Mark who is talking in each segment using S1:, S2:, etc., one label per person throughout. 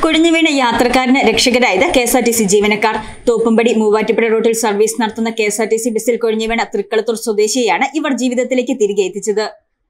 S1: കുഴഞ്ഞു വീണ യാത്രക്കാരന് രക്ഷകരായത് K S R T C ജീവനക്കാർ തോപ്പുംപടി മൂവാറ്റുപുഴ റൂട്ടിൽ സർവീസ് നടത്തുന്ന K S R T C ബസ്സിൽ കുഴഞ്ഞു വീണ തൃക്കളത്തൂർ സ്വദേശിയെയാണ് ഇവർ ജീവിതത്തിലേക്ക് തിരികെ എത്തിച്ചത്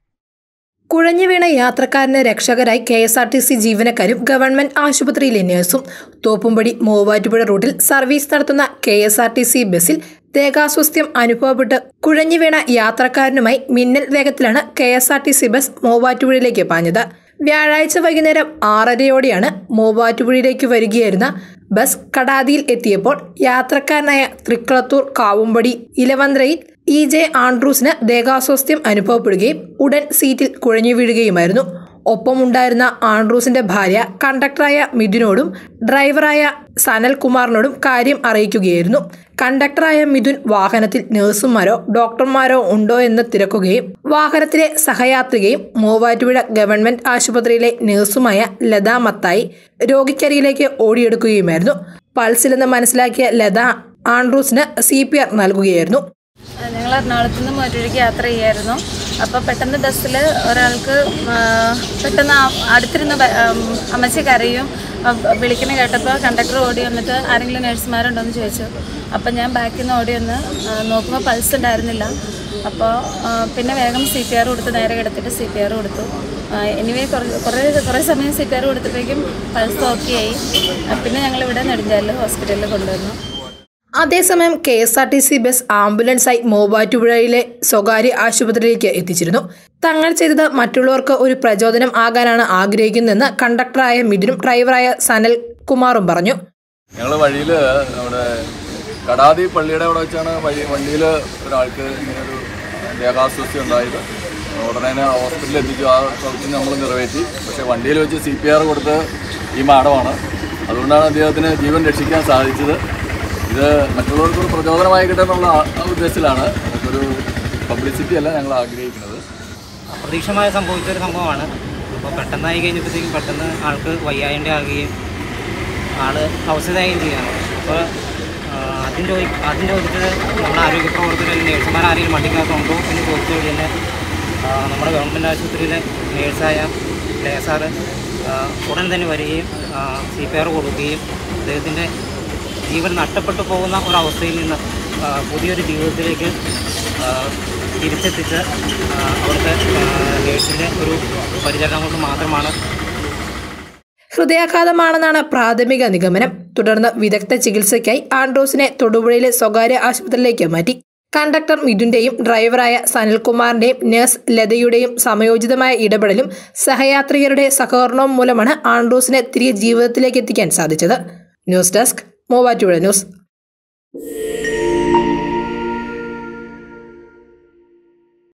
S2: കുഴഞ്ഞു വീണ യാത്രക്കാരന് രക്ഷകരായി K S R T C ജീവനക്കാരും ഗവൺമെന്റ് ആശുപത്രിയിലെ നഴ്സും തോപ്പുംപടി മൂവാറ്റുപുഴ റൂട്ടിൽ സർവീസ് നടത്തുന്ന K S R T C ബസ്സിൽ ദേഹാസ്വസ്ഥ്യം അനുഭവപ്പെട്ട് കുഴഞ്ഞു വീണ യാത്രക്കാരനുമായി മിന്നൽ വേഗത്തിലാണ് K S R T C bus മൂവാറ്റുപുഴയിലേക്ക് പാഞ്ഞത് വ്യാഴാഴ്ച വൈകുന്നേരം ആറരയോടെയാണ് മൂവാറ്റുപുഴയിലേക്ക് വരികയായിരുന്ന ബസ് കടാതിയിൽ എത്തിയപ്പോൾ യാത്രക്കാരനായ തൃക്കളത്തൂർ കാവുംപടി ഇലവന്ത്രയിൽ ഇ ജെ ആൻഡ്രൂസിന് ദേഹാസ്വാസ്ഥ്യം അനുഭവപ്പെടുകയും ഉടൻ സീറ്റിൽ കുഴഞ്ഞു വീഴുകയുമായിരുന്നു ഒപ്പമുണ്ടായിരുന്ന ആൻഡ്രൂസിന്റെ ഭാര്യ കണ്ടക്ടറായ മിഥുനോടും ഡ്രൈവറായ സനൽ കുമാറിനോടും കാര്യം അറിയിക്കുകയായിരുന്നു കണ്ടക്ടറായ മിഥുൻ വാഹനത്തിൽ നഴ്സുമാരോ ഡോക്ടർമാരോ ഉണ്ടോ എന്ന് തിരക്കുകയും വാഹനത്തിലെ സഹയാത്രികയും മൂവാറ്റുപുഴ ഗവൺമെന്റ് ആശുപത്രിയിലെ നഴ്സുമായ ലത മത്തായി രോഗിക്കരികിലേക്ക് ഓടിയെടുക്കുകയുമായിരുന്നു പൾസിലെന്ന് മനസ്സിലാക്കിയ ലത ആൻഡ്രൂസിന് സി പി ആർ നൽകുകയായിരുന്നു
S3: ഞങ്ങൾ എറണാകുളത്ത് നിന്ന് മൂവാറ്റുപുഴയ്ക്ക് യാത്ര ചെയ്യായിരുന്നു അപ്പോൾ പെട്ടെന്ന് ബസ്സിൽ ഒരാൾക്ക് ആ, പെട്ടെന്ന് ആ- അടുത്തിരുന്ന് ബ- ആം, അമ്മച്ചി കരയും ആ, വിളിക്കുന്ന കേട്ടപ്പോൾ കണ്ടക്ടർ ഓടി വന്നിട്ട് ആരെങ്കിലും നഴ്സുമാരുണ്ടോ എന്ന് ചോദിച്ചു അപ്പോൾ ഞാൻ ബാക്കിൽ നിന്ന് ഓടി വന്ന് ആ, നോക്കുമ്പോൾ പൾസ് ഉണ്ടായിരുന്നില്ല അപ്പോൾ ആ, പിന്നെ വേഗം സി പി ആർ കൊടുത്ത് നേരെ കിടത്തിട്ട് സി പി ആർ കൊടുത്തു എനിവേ കുറേ കുറേ കുറേ സമയം സി പി ആർ കൊടുത്തപ്പോഴേക്കും പൾസ് ഓക്കെ ആയി ആ, പിന്നെ ഞങ്ങളിവിടെ നെടുഞ്ചാലിൽ ഹോസ്പിറ്റലിൽ കൊണ്ടുവന്നു
S2: അതേസമയം K S R T C bus ആംബുലൻസായി മൂവാറ്റുപുഴയിലെ സ്വകാര്യ ആശുപത്രിയിലേക്ക് എത്തിച്ചിരുന്നു തങ്ങൾ ചെയ്തത് മറ്റുള്ളവർക്ക് ഒരു പ്രചോദനം ആകാനാണ് ആഗ്രഹിക്കുന്നതെന്ന് കണ്ടക്ടറായ മിഥുനും ഡ്രൈവറായ സനൽ കുമാറും പറഞ്ഞു
S4: ഞങ്ങൾ വഴിയിൽ നമ്മുടെ കടാതി പള്ളിയുടെ അവിടെ വെച്ചാണ് വഴി വണ്ടിയിൽ ഒരാൾക്ക് ഇങ്ങനൊരു ദേഹാസ്വസ്ഥ ഉണ്ടായത് ഉടനെ തന്നെ ഹോസ്പിറ്റലിൽ എത്തിച്ചു ആ പ്രവൃത്തി നമ്മൾ നിറവേറ്റി പക്ഷേ വണ്ടിയിൽ വെച്ച് സി പി ആർ കൊടുത്ത് ഈ മാഡമാണ് അതുകൊണ്ടാണ് അദ്ദേഹത്തിന് ജീവൻ രക്ഷിക്കാൻ സാധിച്ചത് ഇത് മറ്റുള്ളവർക്ക് ഒരു പ്രചോദനമായിക്കട്ടെ എന്നുള്ള ആ- ആ ഉദ്ദേശത്തിലാണ് ഒരു പബ്ലിസിറ്റി അല്ല ഞങ്ങൾ ആഗ്രഹിക്കുന്നത്
S5: അപ്രതീക്ഷിതമായി സംഭവിച്ചൊരു സംഭവമാണ് അപ്പോൾ പെട്ടെന്നായി കഴിഞ്ഞപ്പോഴത്തേക്കും പെട്ടെന്ന് ആൾക്ക് വയ്യായൻ്റെ ആകുകയും ആള് അവസ്ഥയാകുകയും ചെയ്യാണ് അപ്പോൾ ആദ്യം ചോദി ആദ്യം ചോദിച്ചത് നമ്മുടെ ആരോഗ്യ പ്രവർത്തകർ നേഴ്സുമാർ ആരെങ്കിലും വണ്ടിക്കകത്തുണ്ടോ എന്ന് ചോദിച്ചു വഴി തന്നെ ആ, നമ്മുടെ ഗവൺമെൻറ് ആശുപത്രിയിലെ നേഴ്സായ ലേസാറ് ഉടൻ തന്നെ വരികയും സി പി ആർ കൊടുക്കുകയും അദ്ദേഹത്തിൻ്റെ ജീവൻ നഷ്ടപ്പെട്ടു പോകുന്ന ഒരവസ്ഥയിൽ നിന്ന് ആ, പുതിയൊരു ജീവിതത്തിലേക്ക് ആ, തിരിച്ചെത്തിച്ച് ആ, അവിടുത്തെ നേഴ്സിൻ്റെ ഒരു പരിചരണം കൊണ്ട് മാത്രമാണ്
S2: ഹൃദയാഘാതമാണെന്നാണ് പ്രാഥമിക നിഗമനം തുടർന്ന് വിദഗ്ധ ചികിത്സയ്ക്കായി ആൻഡ്രോസിനെ തൊടുപുഴയിലെ സ്വകാര്യ ആശുപത്രിയിലേക്ക് മാറ്റി കണ്ടക്ടർ മിഥുന്റെയും ഡ്രൈവറായ സനൽകുമാറിന്റെയും നഴ്സ് ലതയുടെയും സമയോചിതമായ ഇടപെടലും സഹയാത്രികരുടെ സഹകരണവും മൂലമാണ് ആൻഡ്രോസിനെ തിരികെ ജീവിതത്തിലേക്ക് എത്തിക്കാൻ സാധിച്ചത് ന്യൂസ് ഡെസ്ക് മൂവാറ്റുപുഴ ന്യൂസ്